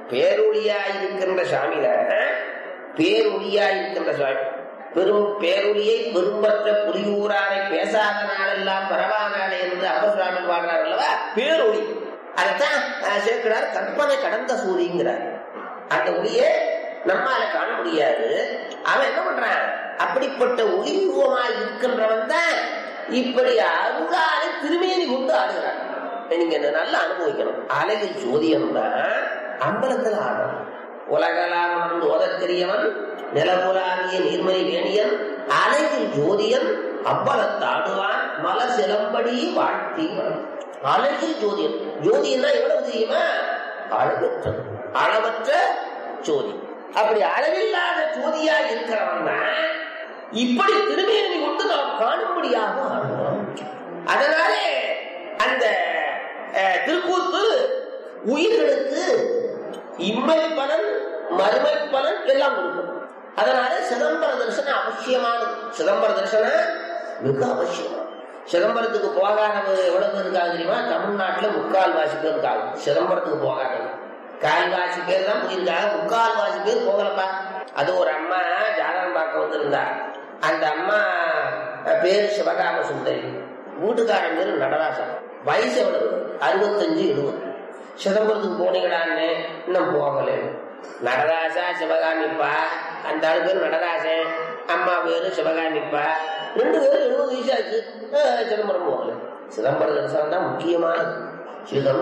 பேரொழியாய் இருக்கின்ற சாமி பேரொழியாய் இருக்கின்ற சுவாமி பெரும் பேரொழியை பெரும்பற்ற புரியூராரை பேசாத நாளெல்லாம் பரவானாளே என்று அப்பர் சுவாமி பாடுறார் அல்லவா பேரொழி அதைத்தான் அஹ், சேர்க்கிறார் கற்பனை கடந்த சூரியங்கிறார் அந்த ஒளியை நம்மால காண முடியாது அவன் என்ன பண்றான் அப்படிப்பட்ட ஒளி உருவமாய் இருக்கின்றவன் தான் இப்படி அருளால திருமேனி கொண்டு ஆடுகிறான் நீங்க இதை நல்லா அனுபவிக்கணும் அலையில் சோதியம் தான் அம்பலத்தில் ஆடணும் உலகலாம் வந்து ஓதத் தெரியவன் நிலமுலாவிய நீர்மணி வேணியன் அலையில் ஜோதியன் அம்பலத்தாடுவான் மல சிலம்படி வாழ்த்தி வரும். அலையில் ஜோதியன் ஜோதியன்னா எவ்வளவு தெரியுமா அளவற்ற அளவற்ற ஜோதி அப்படி அளவில்லாத ஜோதியா இருக்கிறவன் தான் இப்படி திருமேனி கொண்டு நாம் காணும்படியாக ஆடுகிறோம் அதனாலே அந்த அஹ், திருக்கூத்து உயிர்களுக்கு இம்மை பலன் மறுமை பலன் எல்லாம் கொடுக்கும் அதனால சிதம்பர தரிசனம் அவசியமானது சிதம்பர தரிசனம் மிக அவசியம் சிதம்பரத்துக்கு போகாதவங்க எவ்வளவு பேர் இருக்காங்க தெரியுமா தமிழ்நாட்டுல முக்கால் வாசி பேர் இருக்காங்க சிதம்பரத்துக்கு போகாதவங்க கால்வாசி பேர் தான் போயிருக்காங்க முக்கால் வாசி பேர் போகலப்பா அது ஒரு அம்மா ஜாதகம் பார்க்க வந்திருந்தா அந்த அம்மா அஹ், பேரு சிவகாம சுந்தரி வீட்டுக்காரன் பேரு நடராசன் வயசு எவ்வளவு அறுபத்தஞ்சு எழுபது சிதம்பரத்துக்கு போனீங்களான்னு இன்னும் போகல நடராசா சிவகாமிப்பா அந்த ஆளு பேர் நடராசன் அம்மா பேரு சிவகாமிப்பா ரெண்டு பேரும் எழுபது வயசாச்சு அஹ், சிதம்பரம் போகல சிதம்பரம் தரிசனம் தான் முக்கியமானது சிதம்பரம்